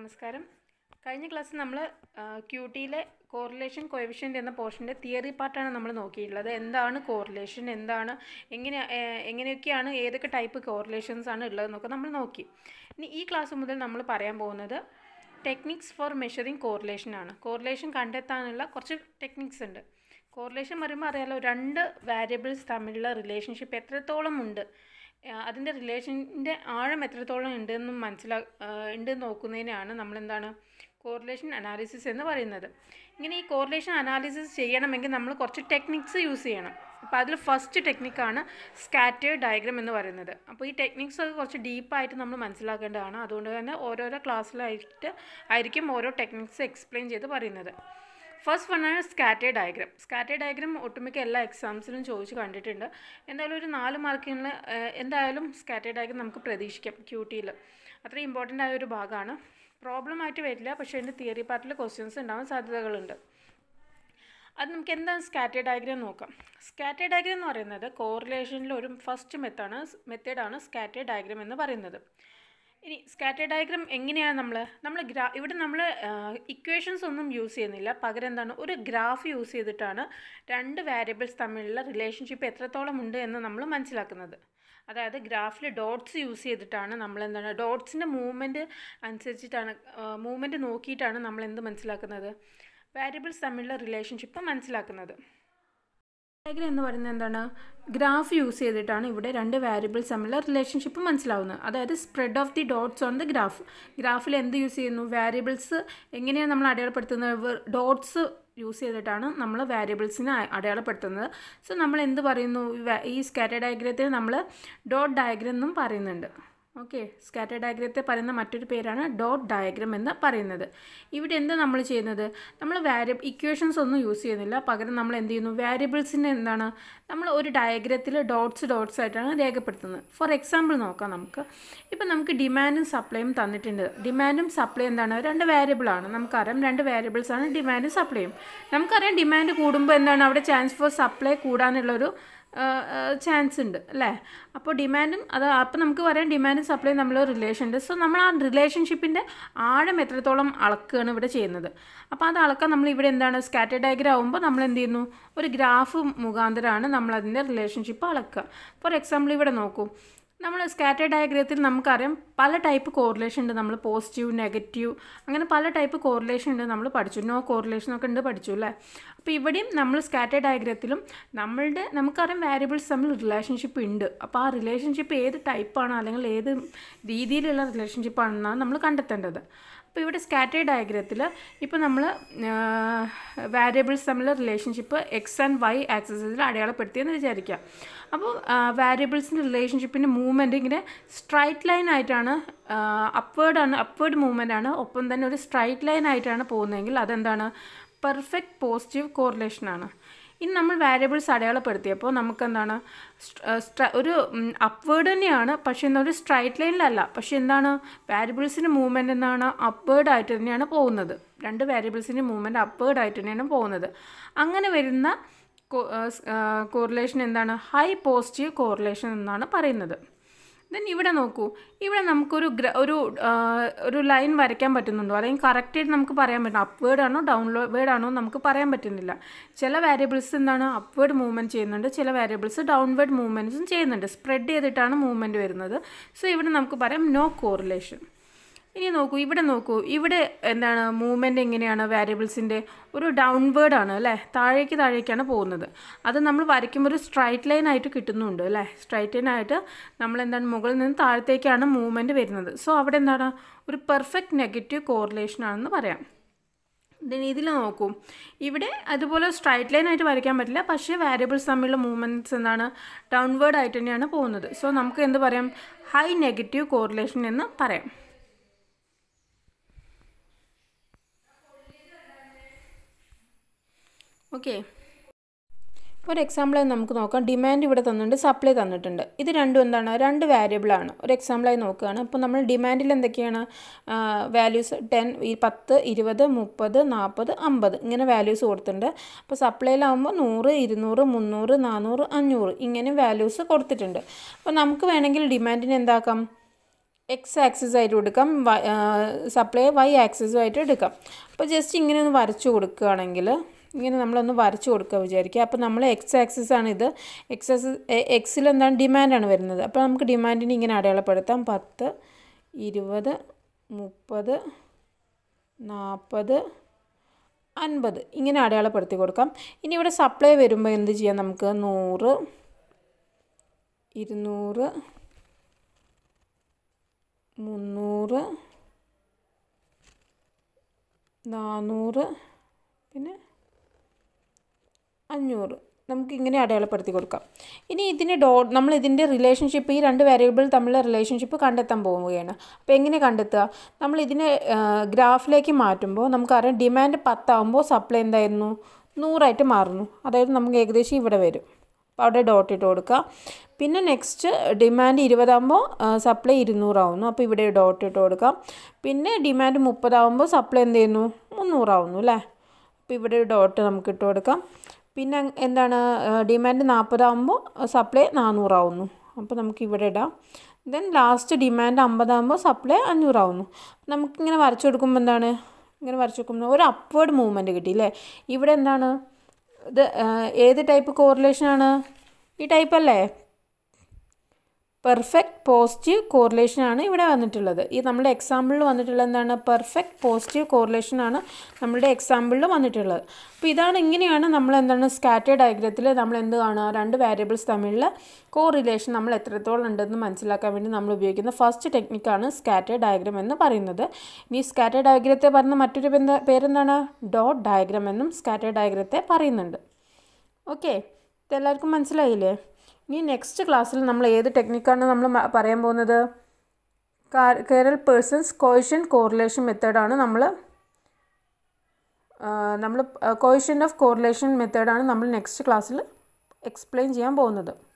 നമസ്കാരം കഴിഞ്ഞ ക്ലാസ്സിൽ നമ്മൾ ക്യൂ ടിയിലെ കോറിലേഷൻ കോഎഫിഷ്യൻ്റ് എന്ന പോർഷൻ്റെ തിയറി പാർട്ടാണ് നമ്മൾ നോക്കിയിട്ടുള്ളത് എന്താണ് കോറിലേഷൻ എന്താണ് എങ്ങനെ ഏഹ്, എങ്ങനെയൊക്കെയാണ് ഏതൊക്കെ ടൈപ്പ് കോറിലേഷൻസ് ആണ് ഉള്ളതെന്നൊക്കെ നമ്മൾ നോക്കി ഇനി ഈ ക്ലാസ് മുതൽ നമ്മൾ പറയാൻ പോകുന്നത് ടെക്നിക്സ് ഫോർ മെഷറിങ് കോറിലേഷൻ ആണ് കോറിലേഷൻ കണ്ടെത്താനുള്ള കുറച്ച് ടെക്നിക്സ് ഉണ്ട് കോറിലേഷൻ പറയുമ്പോൾ അറിയാലോ രണ്ട് വാരിയബിൾസ് തമ്മിലുള്ള റിലേഷൻഷിപ്പ് എത്രത്തോളം ഉണ്ട് അതിൻ്റെ റിലേഷൻ്റെ ആഴം എത്രത്തോളം ഉണ്ടെന്നും മനസ്സിലാ ഉണ്ട് നോക്കുന്നതിനാണ് നമ്മളെന്താണ് കോറിലേഷൻ അനാലിസിസ് എന്ന് പറയുന്നത് ഇങ്ങനെ ഈ കോറിലേഷൻ അനാലിസിസ് ചെയ്യണമെങ്കിൽ നമ്മൾ കുറച്ച് ടെക്നിക്സ് യൂസ് ചെയ്യണം അപ്പോൾ അതിൽ ഫസ്റ്റ് ടെക്നിക്കാണ് സ്കാറ്റേർഡ് ഡയഗ്രാം എന്ന് പറയുന്നത് അപ്പോൾ ഈ ടെക്നിക്സ് ഒക്കെ കുറച്ച് ഡീപ്പായിട്ട് നമ്മൾ മനസ്സിലാക്കേണ്ടതാണ് അതുകൊണ്ട് തന്നെ ഓരോരോ ക്ലാസ്സിലായിട്ട് ആയിരിക്കും ഓരോ ടെക്നിക്സ് എക്സ്പ്ലെയിൻ ചെയ്ത് പറയുന്നത് ഫസ്റ്റ് വണ്ണാണ് സ്കാറ്റേർഡ് ഡയഗ്രാം സ്കാറ്റേർഡ് ഡയഗ്രാം ഒട്ടുമിക്ക എല്ലാ എക്സാംസിലും ചോദിച്ച് കണ്ടിട്ടുണ്ട് എന്തായാലും ഒരു നാല് മാർക്കിന് എന്തായാലും സ്കാറ്റേർഡ് ഡയഗ്രാം നമുക്ക് പ്രതീക്ഷിക്കാം ക്യൂ ടിയിൽ അത്ര ഇമ്പോർട്ടൻ്റ് ആയ ഒരു ഭാഗമാണ് പ്രോബ്ലം ആയിട്ട് വരില്ല പക്ഷേ എൻ്റെ തിയറി പാർട്ടിൽ ക്വസ്റ്റ്യൻസ് ഉണ്ടാവാൻ സാധ്യതകളുണ്ട് അത് നമുക്ക് എന്താണ് സ്കാറ്റേർഡ് ഡയഗ്രാം നോക്കാം സ്കാറ്റേർഡ് ഡയഗ്രാം എന്ന് പറയുന്നത് കോറിലേഷനിൽ ഒരു ഫസ്റ്റ് മെത്താണ് മെത്തേഡാണ് സ്കാറ്റേർഡ് ഡയഗ്രാം എന്ന് പറയുന്നത് ഇനി സ്കാറ്റർ ഡയഗ്രാം എങ്ങനെയാണ് നമ്മൾ നമ്മൾ ഗ്രാ ഇവിടെ നമ്മൾ ഇക്വേഷൻസ് ഒന്നും യൂസ് ചെയ്യുന്നില്ല പകരം എന്താണ് ഒരു ഗ്രാഫ് യൂസ് ചെയ്തിട്ടാണ് രണ്ട് വാരിയബിൾസ് തമ്മിലുള്ള റിലേഷൻഷിപ്പ് എത്രത്തോളം ഉണ്ട് എന്ന് നമ്മൾ മനസ്സിലാക്കുന്നത് അതായത് ഗ്രാഫിൽ ഡോട്ട്സ് യൂസ് ചെയ്തിട്ടാണ് നമ്മൾ എന്താണ് ഡോട്ട്സിൻ്റെ മൂവ്മെൻറ്റ് അനുസരിച്ചിട്ടാണ് മൂവ്മെൻറ്റ് നോക്കിയിട്ടാണ് നമ്മൾ എന്ത് മനസ്സിലാക്കുന്നത് വാരിയബിൾസ് തമ്മിലുള്ള റിലേഷൻഷിപ്പ് മനസ്സിലാക്കുന്നത് ഡയഗ്രാം എന്ന് പറയുന്നത് എന്താണ് ഗ്രാഫ് യൂസ് ചെയ്തിട്ടാണ് ഇവിടെ രണ്ട് വാരിയബിൾസ് തമ്മിലുള്ള റിലേഷൻഷിപ്പ് മനസ്സിലാവുന്നത് അതായത് spread of the dots on the graph ഗ്രാഫിൽ എന്ത് യൂസ് ചെയ്യുന്നു വാരിയബിൾസ് എങ്ങനെയാണ് നമ്മൾ അടയാളപ്പെടുത്തുന്നത് ഡോട്ട്സ് യൂസ് ചെയ്തിട്ടാണ് നമ്മൾ വാരിയബിൾസിനെ അടയാളപ്പെടുത്തുന്നത് സോ നമ്മൾ എന്ത് പറയുന്നു ഈ സ്കാറ്റർ ഡയഗ്രത്തിൽ നമ്മൾ ഡോട്ട് ഡയഗ്രം എന്നും പറയുന്നുണ്ട് ഓക്കെ സ്കാറ്റർ ഡയഗ്രത്തെ പറയുന്ന മറ്റൊരു പേരാണ് ഡോട്ട് ഡയഗ്രം എന്ന് പറയുന്നത് ഇവിടെ എന്ത് നമ്മൾ ചെയ്യുന്നത് നമ്മൾ വാരിയ ഇക്വേഷൻസ് ഒന്നും യൂസ് ചെയ്യുന്നില്ല പകരം നമ്മൾ എന്ത് ചെയ്യുന്നു വാരിയബിൾസിൻ്റെ എന്താണ് നമ്മൾ ഒരു ഡയഗ്രത്തിൽ ഡോട്ട്സ് ഡോട്ട്സ് ആയിട്ടാണ് രേഖപ്പെടുത്തുന്നത് ഫോർ എക്സാമ്പിൾ നോക്കാം നമുക്ക് ഇപ്പം നമുക്ക് ഡിമാൻഡും സപ്ലൈയും തന്നിട്ടുണ്ട് ഡിമാൻഡും സപ്ലൈ എന്താണ് രണ്ട് വേരിയബിളാണ് നമുക്കറിയാം രണ്ട് വേരിയബിൾസ് ആണ് ഡിമാൻഡും സപ്ലൈയും നമുക്കറിയാം ഡിമാൻഡ് കൂടുമ്പോൾ എന്താണ് അവിടെ ചാൻസ് ഫോർ സപ്ലൈ കൂടാനുള്ളൊരു ചാൻസ് ഉണ്ട് അല്ലേ അപ്പോൾ ഡിമാൻഡും അത് അപ്പോൾ നമുക്ക് പറയാം ഡിമാൻഡും സപ്ലൈയും തമ്മിലുള്ള റിലേഷൻ ഉണ്ട് സോ നമ്മൾ ആ റിലേഷൻഷിപ്പിൻ്റെ ആഴം എത്രത്തോളം അളക്കുകയാണ് ഇവിടെ ചെയ്യുന്നത് അപ്പോൾ അത് അളക്കാൻ നമ്മൾ ഇവിടെ എന്താണ് സ്കാറ്റർ ഡയഗ്രാം ആകുമ്പോൾ നമ്മൾ എന്ത് ചെയ്യുന്നു ഒരു ഗ്രാഫ് മുഖാന്തരമാണ് നമ്മൾ അതിൻ്റെ റിലേഷൻഷിപ്പ് അളക്കുക ഫോർ എക്സാമ്പിൾ ഇവിടെ നോക്കൂ നമ്മൾ സ്കാറ്റർ ഡയഗ്രത്തിൽ നമുക്കറിയാം പല ടൈപ്പ് കോറിലേഷൻ ഉണ്ട് നമ്മൾ പോസിറ്റീവ് നെഗറ്റീവ് അങ്ങനെ പല ടൈപ്പ് കോറിലേഷൻ ഉണ്ട് നമ്മൾ പഠിച്ചു നോ കോറിലേഷൻ ഒക്കെ ഉണ്ട് പഠിച്ചു അല്ലേ അപ്പോൾ ഇവിടെയും നമ്മൾ സ്കാറ്റർ ഡയഗ്രത്തിലും നമ്മളുടെ നമുക്കറിയാം വാരിയബിൾസ് തമ്മിൽ റിലേഷൻഷിപ്പ് ഉണ്ട് അപ്പോൾ ആ റിലേഷൻഷിപ്പ് ഏത് ടൈപ്പാണ് അല്ലെങ്കിൽ ഏത് രീതിയിലുള്ള റിലേഷൻഷിപ്പാണെന്നാണ് നമ്മൾ കണ്ടെത്തേണ്ടത് അപ്പോൾ ഇവിടെ സ്കാറ്റർ ഡയഗ്രത്തിൽ ഇപ്പോൾ നമ്മൾ വാരിയബിൾസ് തമ്മിലുള്ള റിലേഷൻഷിപ്പ് എക്സ് ആൻഡ് വൈ ആക്സസിൽ അടയാളപ്പെടുത്തിയെന്ന് വിചാരിക്കാം അപ്പോൾ വാരിയബിൾസിൻ്റെ റിലേഷൻഷിപ്പിൻ്റെ മൂവ്മെൻറ്റ് ഇങ്ങനെ സ്ട്രൈറ്റ് ലൈൻ ആയിട്ടാണ് അപ്വേർഡ് ആണ് അപ്വേർഡ് മൂവ്മെൻ്റ് ആണ് ഒപ്പം തന്നെ ഒരു സ്ട്രൈറ്റ് ലൈൻ ആയിട്ടാണ് പോകുന്നതെങ്കിൽ അതെന്താണ് പെർഫെക്റ്റ് പോസിറ്റീവ് കോറിലേഷനാണ് ഇനി നമ്മൾ വാരിയബിൾസ് അടയാളപ്പെടുത്തിയപ്പോൾ നമുക്കെന്താണ് ഒരു അപ്വേർഡ് തന്നെയാണ് പക്ഷേ എന്താ ഒരു സ്ട്രൈറ്റ് ലൈനിലല്ല പക്ഷേ എന്താണ് വാരിയബിൾസിൻ്റെ മൂവ്മെൻറ്റ് എന്താണ് അപ്വേർഡ് ആയിട്ട് തന്നെയാണ് പോകുന്നത് രണ്ട് വാരിയബിൾസിൻ്റെ മൂവ്മെൻറ്റ് അപ്വേർഡ് ആയിട്ട് തന്നെയാണ് പോകുന്നത് അങ്ങനെ വരുന്ന കോറിലേഷൻ എന്താണ് ഹൈ പോസിറ്റീവ് കോറിലേഷൻ എന്നാണ് പറയുന്നത് ദെൻ ഇവിടെ നോക്കൂ ഇവിടെ നമുക്കൊരു ഗ്ര ഒരു ഒരു ലൈൻ വരയ്ക്കാൻ പറ്റുന്നുണ്ടോ അല്ലെങ്കിൽ കറക്റ്റായിട്ട് നമുക്ക് പറയാൻ പറ്റും അപ്വേർഡ് ആണോ ഡൗൺവേർഡ് ആണോ നമുക്ക് പറയാൻ പറ്റുന്നില്ല ചില വാരിയബിൾസ് എന്താണ് അപ്വേർഡ് മൂവ്മെൻറ്റ് ചെയ്യുന്നുണ്ട് ചില വാരിയബിൾസ് ഡൗൺവേർഡ് മൂവ്മെൻറ്റ്സും ചെയ്യുന്നുണ്ട് സ്പ്രെഡ് ചെയ്തിട്ടാണ് മൂവ്മെൻറ്റ് വരുന്നത് സോ ഇവിടെ നമുക്ക് പറയാം നോ കോറിലേഷൻ ഇനി നോക്കൂ ഇവിടെ നോക്കൂ ഇവിടെ എന്താണ് മൂവ്മെൻ്റ് എങ്ങനെയാണ് വാരിയബിൾസിൻ്റെ ഒരു ഡൗൺവേർഡ് ആണ് അല്ലേ താഴേക്ക് താഴേക്കാണ് പോകുന്നത് അത് നമ്മൾ വരയ്ക്കുമ്പോൾ ഒരു സ്ട്രൈറ്റ് ലൈൻ ആയിട്ട് കിട്ടുന്നുണ്ട് അല്ലേ സ്ട്രൈറ്റ് ലൈൻ ആയിട്ട് നമ്മൾ എന്താണ് മുകളിൽ നിന്ന് താഴത്തേക്കാണ് മൂവ്മെൻറ്റ് വരുന്നത് സോ അവിടെ എന്താണ് ഒരു പെർഫെക്റ്റ് നെഗറ്റീവ് കോറിലേഷൻ ആണെന്ന് പറയാം ദെൻ ഇതിൽ നോക്കൂ ഇവിടെ അതുപോലെ സ്ട്രൈറ്റ് ലൈൻ ആയിട്ട് വരയ്ക്കാൻ പറ്റില്ല പക്ഷേ വാരിയബിൾസ് തമ്മിലുള്ള മൂവ്മെൻറ്റ്സ് എന്താണ് ഡൗൺവേർഡ് ആയിട്ട് തന്നെയാണ് പോകുന്നത് സോ നമുക്ക് എന്ത് പറയാം ഹൈ നെഗറ്റീവ് കോറിലേഷൻ എന്ന് പറയാം ഓക്കെ ഒരു എക്സാമ്പിളായി നമുക്ക് നോക്കാം ഡിമാൻഡ് ഇവിടെ തന്നിട്ടുണ്ട് സപ്ലൈ തന്നിട്ടുണ്ട് ഇത് രണ്ടും എന്താണ് രണ്ട് വേരിയബിളാണ് ഒരു എക്സാമ്പിളായി നോക്കുകയാണ് അപ്പോൾ നമ്മൾ ഡിമാൻഡിൽ എന്തൊക്കെയാണ് വാല്യൂസ് ടെൻ ഈ പത്ത് ഇരുപത് മുപ്പത് നാൽപ്പത് അമ്പത് ഇങ്ങനെ വാല്യൂസ് കൊടുത്തിട്ടുണ്ട് അപ്പോൾ സപ്ലൈയിലാവുമ്പോൾ നൂറ് ഇരുന്നൂറ് മുന്നൂറ് നാനൂറ് അഞ്ഞൂറ് ഇങ്ങനെ വാല്യൂസ് കൊടുത്തിട്ടുണ്ട് അപ്പോൾ നമുക്ക് വേണമെങ്കിൽ ഡിമാൻഡിന് എന്താക്കാം എക്സ് ആക്സിസ് ആയിട്ട് എടുക്കാം സപ്ലൈ വൈ ആക്സിസും ആയിട്ട് എടുക്കാം അപ്പോൾ ജസ്റ്റ് ഇങ്ങനെ ഒന്ന് വരച്ചു കൊടുക്കുകയാണെങ്കിൽ ഇങ്ങനെ നമ്മളൊന്ന് വരച്ചു കൊടുക്കുക വിചാരിക്കുക അപ്പോൾ നമ്മൾ എക്സ് ആക്സിസ് ആണ് ഇത് എക്സ് ആക്സിസ് എക്സിൽ എന്താണ് ഡിമാൻഡാണ് വരുന്നത് അപ്പോൾ നമുക്ക് ഡിമാൻഡിന് ഇങ്ങനെ അടയാളപ്പെടുത്താം പത്ത് ഇരുപത് മുപ്പത് നാൽപ്പത് അൻപത് ഇങ്ങനെ അടയാളപ്പെടുത്തി കൊടുക്കാം ഇനി ഇവിടെ സപ്ലൈ വരുമ്പോൾ എന്ത് ചെയ്യാം നമുക്ക് നൂറ് ഇരുന്നൂറ് മുന്നൂറ് നാനൂറ് പിന്നെ അഞ്ഞൂറ് നമുക്ക് ഇങ്ങനെ അടയാളപ്പെടുത്തി കൊടുക്കാം ഇനി ഇതിന് ഡോ നമ്മൾ ഇതിൻ്റെ റിലേഷൻഷിപ്പ് ഈ രണ്ട് വേരിയബിൾ തമ്മിലുള്ള റിലേഷൻഷിപ്പ് കണ്ടെത്താൻ പോവുകയാണ് അപ്പോൾ എങ്ങനെ കണ്ടെത്തുക നമ്മൾ ഇതിനെ ഗ്രാഫിലേക്ക് മാറ്റുമ്പോൾ നമുക്കറിയാം ഡിമാൻഡ് പത്താകുമ്പോൾ സപ്ലൈ എന്തായിരുന്നു നൂറായിട്ട് മാറുന്നു അതായത് നമുക്ക് ഏകദേശം ഇവിടെ വരും അപ്പോൾ അവിടെ ഡോട്ട് ഇട്ട് കൊടുക്കുക പിന്നെ നെക്സ്റ്റ് ഡിമാൻഡ് ഇരുപതാകുമ്പോൾ സപ്ലൈ ഇരുന്നൂറാവുന്നു അപ്പോൾ ഇവിടെ ഡോട്ട് ഇട്ട് കൊടുക്കാം പിന്നെ ഡിമാൻഡ് മുപ്പതാകുമ്പോൾ സപ്ലൈ എന്ത് ചെയ്യുന്നു മുന്നൂറാവുന്നു അല്ലേ അപ്പോൾ ഇവിടെ ഡോട്ട് നമുക്ക് ഇട്ട് കൊടുക്കാം പിന്നെ എന്താണ് ഡിമാൻഡ് നാൽപ്പതാകുമ്പോൾ സപ്ലൈ നാനൂറാവുന്നു അപ്പോൾ നമുക്ക് ഇവിടെ ഇടാം ദെൻ ലാസ്റ്റ് ഡിമാൻഡ് അമ്പതാകുമ്പോൾ സപ്ലൈ അഞ്ഞൂറാവുന്നു നമുക്കിങ്ങനെ വരച്ചു കൊടുക്കുമ്പോൾ എന്താണ് ഇങ്ങനെ വരച്ചു കൊടുക്കുമ്പോൾ ഒരു അപ്വേർഡ് മൂവ്മെൻറ്റ് കിട്ടി അല്ലേ ഇവിടെ എന്താണ് ഇത് ഏത് ടൈപ്പ് കോറിലേഷനാണ് ഈ ടൈപ്പ് അല്ലേ പെർഫെക്റ്റ് പോസിറ്റീവ് കോറിലേഷനാണ് ഇവിടെ വന്നിട്ടുള്ളത് ഈ നമ്മുടെ എക്സാമ്പിളിൽ വന്നിട്ടുള്ളത് എന്താണ് പെർഫെക്റ്റ് പോസിറ്റീവ് കോറിലേഷനാണ് നമ്മുടെ എക്സാമ്പിളിൽ വന്നിട്ടുള്ളത് അപ്പോൾ ഇതാണ് ഇങ്ങനെയാണ് നമ്മൾ എന്താണ് സ്കാറ്റർ ഡയഗ്രത്തിൽ നമ്മൾ എന്ത് കാണുക രണ്ട് വേരിയബിൾസ് തമ്മിലുള്ള കോറിലേഷൻ നമ്മൾ എത്രത്തോളം ഉണ്ടെന്ന് മനസ്സിലാക്കാൻ വേണ്ടി നമ്മൾ ഉപയോഗിക്കുന്ന ഫസ്റ്റ് ടെക്നിക്കാണ് സ്കാറ്റർ ഡയഗ്രം എന്ന് പറയുന്നത് ഇനി സ്കാറ്റർ ഡയഗ്രത്തെ പറയുന്ന മറ്റൊരു പേരെന്താണ് ഡോട്ട് ഡയഗ്രം എന്നും സ്കാറ്റർ ഡയഗ്രത്തെ പറയുന്നുണ്ട് ഓക്കെ ഇതെല്ലാവർക്കും മനസ്സിലായില്ലേ ഇനി നെക്സ്റ്റ് ക്ലാസ്സിൽ നമ്മൾ ഏത് ടെക്നിക്കാണ് നമ്മൾ പറയാൻ പോകുന്നത് കേരൾ പേഴ്സൺസ് കോയിഷൻ കോറിലേഷൻ മെത്തേഡാണ് നമ്മൾ നമ്മൾ കോയിഷൻ ഓഫ് കോറിലേഷൻ മെത്തേഡാണ് നമ്മൾ നെക്സ്റ്റ് ക്ലാസ്സിൽ എക്സ്പ്ലെയിൻ ചെയ്യാൻ പോകുന്നത്